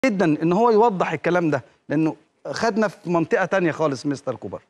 جدا ان هو يوضح الكلام ده لانه خدنا في منطقه تانية خالص مستر كوبر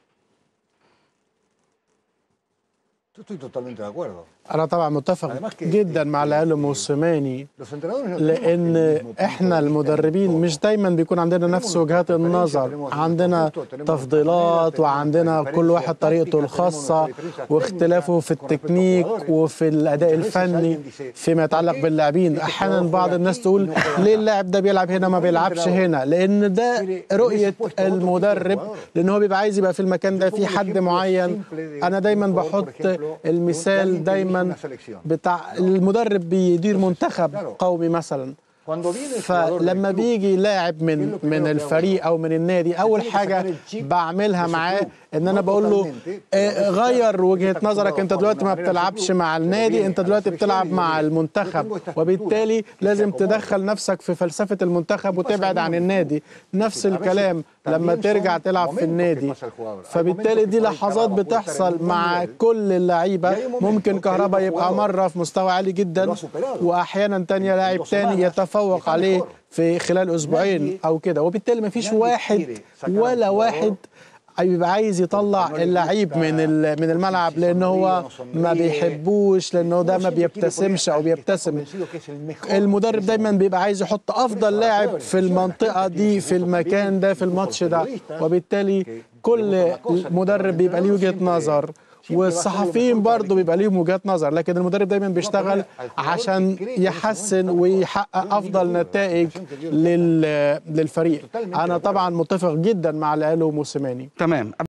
Yo estoy totalmente de acuerdo. انا طبعا متفق Además que- جدا مع اللي قاله موسيماني Los entrenadores no tenemos لان el mismo punto احنا de vista المدربين en مش todo. دايما بيكون عندنا نفس وجهات النظر عندنا تفضيلات وعندنا كل واحد طريقته الخاصة واختلافه في التكنيك وفي الأداء الفني فيما يتعلق باللاعبين أحيانا بعض الناس تقول ليه اللاعب ده بيلعب هنا ما بيلعبش هنا لأن ده رؤية المدرب لأن هو بيبقى عايز يبقى في المكان ده في حد معين أنا دايما بحط المثال دايما بتاع المدرب بيدير منتخب قومي مثلا Cuando viene el jugador del فلما club, بيجي لاعب من من الفريق او من النادي اول حاجه بعملها معاه ان انا بقول له آه، غير وجهه نظرك انت دلوقتي ما بتلعبش مع النادي انت دلوقتي بتلعب مع المنتخب وبالتالي لازم تدخل نفسك في فلسفه المنتخب وتبعد عن النادي نفس الكلام لما ترجع تلعب في النادي فبالتالي دي لحظات بتحصل مع كل اللعيبه ممكن كهربا يبقى مره في مستوى عالي جدا واحيانا تانية لاعب تاني يتفوق عليه في خلال اسبوعين او كده وبالتالي مفيش واحد ولا واحد بيبقى عايز يطلع اللعيب من ال- من الملعب لان هو ما بيحبوش لانه ده ما بيبتسمش او بيبتسم المدرب دايما بيبقى عايز يحط افضل لاعب في المنطقه دي في المكان ده في الماتش ده وبالتالي كل مدرب بيبقى ليه وجهه نظر والصحفيين برضه بيبقى ليهم وجهات نظر لكن المدرب دايما بيشتغل عشان يحسن ويحقق افضل نتائج لل- للفريق انا طبعا متفق جدا مع اللي قاله موسيماني تمام